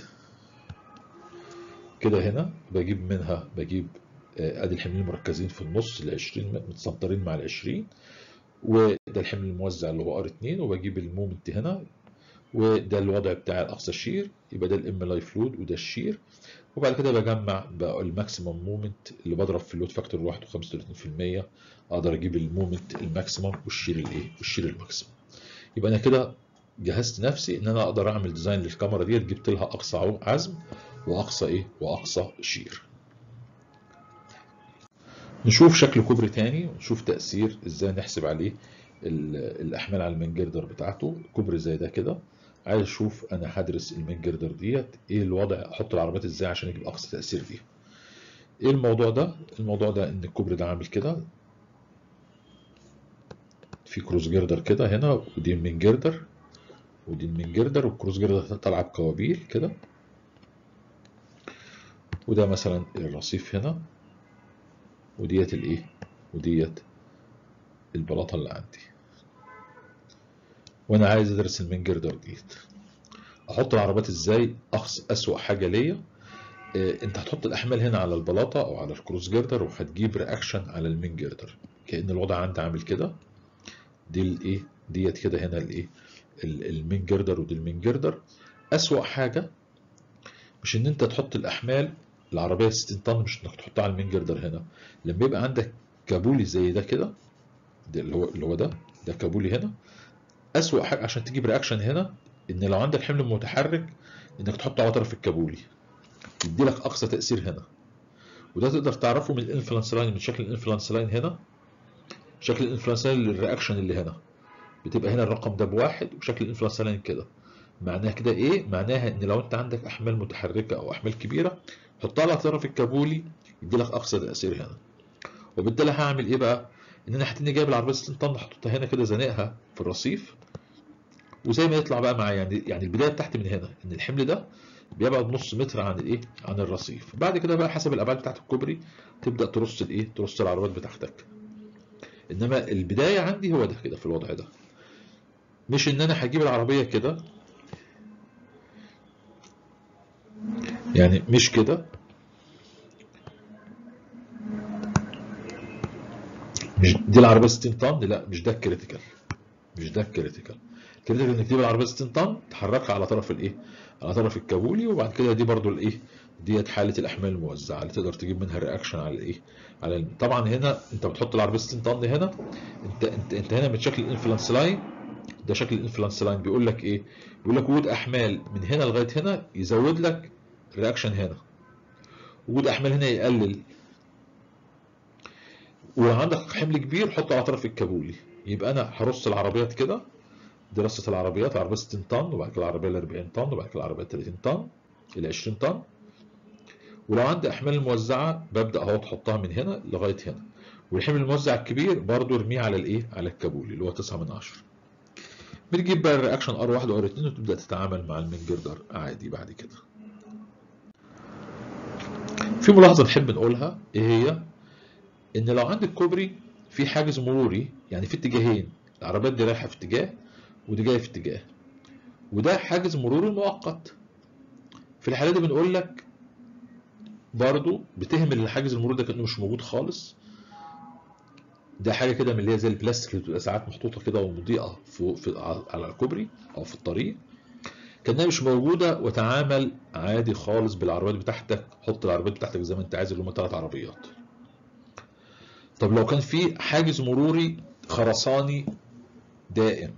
كده هنا بجيب منها بجيب آه، ادي الحملين المركزين في النص ال 20 متسنطرين مع ال 20 وده الحمل الموزع اللي هو ار 2 وبجيب المومنت هنا وده الوضع بتاع الاقصى الشير يبقى ده الام لايف لود وده الشير وبعد كده بجمع بقى الماكسيمم مومنت اللي بضرب في اللود فاكتور لوحده 35% اقدر اجيب المومنت الماكسيمم والشير الايه والشير الماكسيمم يبقى انا كده جهزت نفسي ان انا اقدر اعمل ديزاين للكاميرا ديت جبت لها اقصى عو- عزم واقصى ايه واقصى شير نشوف شكل كوبري تاني ونشوف تأثير ازاي نحسب عليه ال- الاحمال على المين جردر بتاعته كوبري زي ده كده عايز اشوف انا هدرس المين جردر ديت ايه الوضع احط العربيات ازاي عشان يجيب اقصى تأثير فيها ايه الموضوع ده الموضوع ده ان الكوبري ده عامل كده في كروس جردر كده هنا ودي المين جردر ودي المين جردر والكروس جردر طالعه بكوابيل كده وده مثلا الرصيف هنا وديت الايه وديت البلاطه اللي عندي وانا عايز ادرس المين جردر ديت احط العربيات ازاي اقص اسوأ حاجه ليا إيه انت هتحط الاحمال هنا على البلاطه او على الكروس جيردر وهتجيب رياكشن على المين جيردر كان الوضع عندي عامل كده دي الايه ديت كده هنا الايه المين جيردر ودي المين جيردر اسوأ حاجه مش ان انت تحط الاحمال العربيه 60 طن مش انك تحطها على المين جيردر هنا لما يبقى عندك كابولي زي ده كده ده اللي هو اللي هو ده ده كابولي هنا اسوأ حاجه عشان تجيب رياكشن هنا ان لو عندك حمل متحرك انك تحطه على طرف الكابولي يدي لك اقصى تاثير هنا وده تقدر تعرفه من الانفلانس لاين من شكل الانفلانس لاين هنا شكل الانفلانس لاين للرياكشن اللي هنا بتبقى هنا الرقم ده بواحد وشكل الانفلانس لاين كده معناها كده ايه معناها ان لو انت عندك احمال متحركه او احمال كبيره حطها على طرف الكابولي يدي لك اقصى تاثير هنا وبالتالي هعمل ايه بقى ان انا هتني جايب العربيه 60 طن حطيتها هنا كده زانقها في الرصيف وزي ما يطلع بقى معايا يعني يعني البدايه بتاعتي من هنا ان الحمل ده بيبعد نص متر عن الايه عن الرصيف بعد كده بقى حسب الابعاد بتاعت الكوبري تبدا ترص الايه ترص العربيات بتاعتك انما البدايه عندي هو ده كده في الوضع ده مش ان انا هجيب العربيه كده يعني مش كده مش دي العربيه 60 طن لا مش ده الكريتيكال مش ده الكريتيكال الكريتيكال انك تجيب العربيه 60 طن تحركها على طرف الايه على طرف الكابولي وبعد كده دي برضو الايه ديت حاله الاحمال الموزعه اللي تقدر تجيب منها رياكشن على الايه على ال... طبعا هنا انت بتحط العربيه 60 طن هنا انت انت انت هنا من شكل الانفلانس لاين ده شكل الانفلانس لاين بيقول لك ايه بيقول لك وجود احمال من هنا لغايه هنا يزود لك رياكشن هنا وجود احمال هنا يقلل ولو عندك حمل كبير حطه على طرف الكابولي يبقى انا هرص العربيات كده دي رصة العربيات العربية 60 طن وبعد كده العربية ال 40 طن وبعد كده العربية 30 طن ال 20 طن ولو عندي احمال موزعة ببدأ اهو تحطها من هنا لغاية هنا والحمل الموزع الكبير برضه ارميه على الايه على الكابولي اللي هو 9 من 10 بتجيب بقى الرياكشن ار 1 وار 2 وتبدأ تتعامل مع المين جردر عادي بعد كده في ملاحظة نحب نقولها ايه هي ان لو عندك كوبري في حاجز مروري يعني في اتجاهين العربيات دي رايحة في اتجاه ودي جايه في اتجاه وده حاجز مروري مؤقت في الحاله دي بنقول لك برضو بتهمل الحاجز المروري ده كانه مش موجود خالص ده حاجه كده من اللي هي زي البلاستيك اللي بتبقى ساعات محطوطه كده ومضيئه في, في على الكوبري او في الطريق كانها مش موجوده وتعامل عادي خالص بالعربيات بتاعتك حط العربيات بتاعتك زي ما انت عايز اللي هم ثلاث عربيات طب لو كان في حاجز مروري خرساني دائم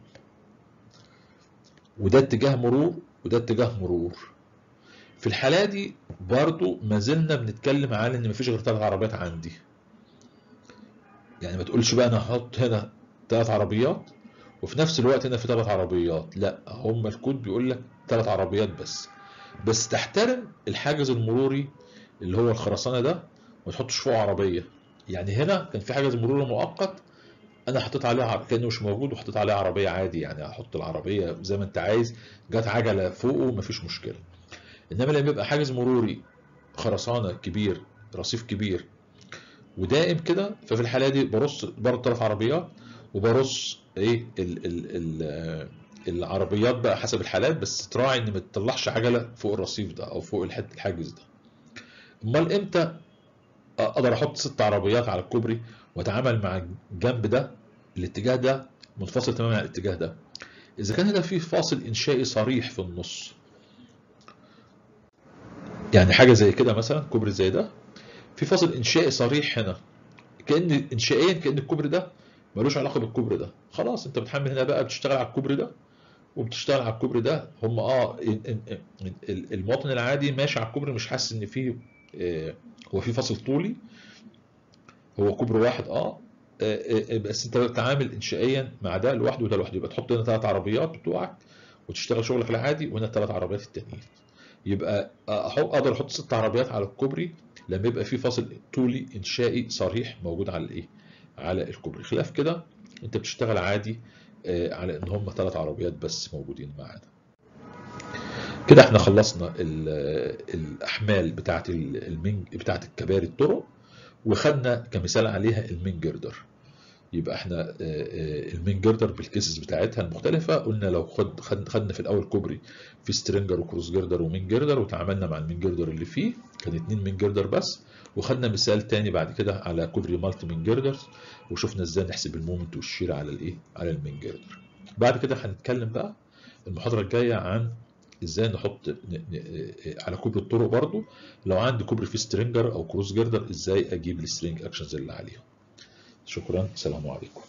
وده اتجاه مرور وده اتجاه مرور في الحالة دي برضو ما زلنا بنتكلم على ان مفيش غير ثلاث عربيات عندي يعني ما تقولش بقى انا هحط هنا ثلاث عربيات وفي نفس الوقت هنا في ثلاث عربيات لا هم الكود بيقول لك ثلاث عربيات بس بس تحترم الحاجز المروري اللي هو الخرسانة ده ما تحطش فوق عربية يعني هنا كان في حاجز مروري مؤقت انا حطيت عليه كانه مش موجود وحطيت عليه عربيه عادي يعني احط العربيه زي ما انت عايز جت عجله فوقه مفيش مشكله انما لما يبقى حاجز مروري خرسانه كبير رصيف كبير ودائم كده ففي الحاله دي برص برضه ثلاث عربيات وبرص ايه ال ال ال العربيات بقى حسب الحالات بس تراعي ان ما تطلعش عجله فوق الرصيف ده او فوق الحته الحاجز ده امال امتى اقدر احط ست عربيات على الكوبري واتعامل مع الجنب ده الاتجاه ده منفصل تماما عن الاتجاه ده اذا كان هنا في فاصل انشائي صريح في النص يعني حاجه زي كده مثلا كوبري زي ده في فاصل انشائي صريح هنا كان انشائيا كان الكوبري ده ملوش علاقه بالكوبري ده خلاص انت بتحمل هنا بقى بتشتغل على الكوبري ده وبتشتغل على الكوبري ده هم اه المواطن العادي ماشي على الكوبري مش حاسس ان فيه هو في فاصل طولي هو كوبري واحد اه بس انت بتتعامل انشائيا مع ده لوحده وده لوحده يبقى تحط هنا ثلاث عربيات بتوعك وتشتغل شغلك العادي وهنا الثلاث عربيات التانيين يبقى اقدر احط ست عربيات على الكوبري لما يبقى في فاصل طولي انشائي صريح موجود على الايه على الكوبري خلاف كده انت بتشتغل عادي على ان هم ثلاث عربيات بس موجودين معانا كده احنا خلصنا الاحمال بتاعت المنج بتاعت الكباري الطرق وخدنا كمثال عليها المين جردر يبقى احنا آه، آه، المين جردر بالكيسز بتاعتها المختلفه قلنا لو خد خد- خدنا في الاول كوبري في سترينجر وكروس جردر ومين جردر وتعاملنا مع المين جردر اللي فيه كان اتنين مين جردر بس وخدنا مثال تاني بعد كده على كوبري مالتي مين جردرز وشفنا ازاي نحسب المومنت والشير على الايه على المين جردر بعد كده هنتكلم بقى المحاضره الجايه عن ازاي نحط ن- ن- على كوبري الطرق برضو لو عندي كوبري فيه سترينجر او كروس جردر ازاي اجيب السترينج اكشنز اللي عليهم شكرا سلام عليكم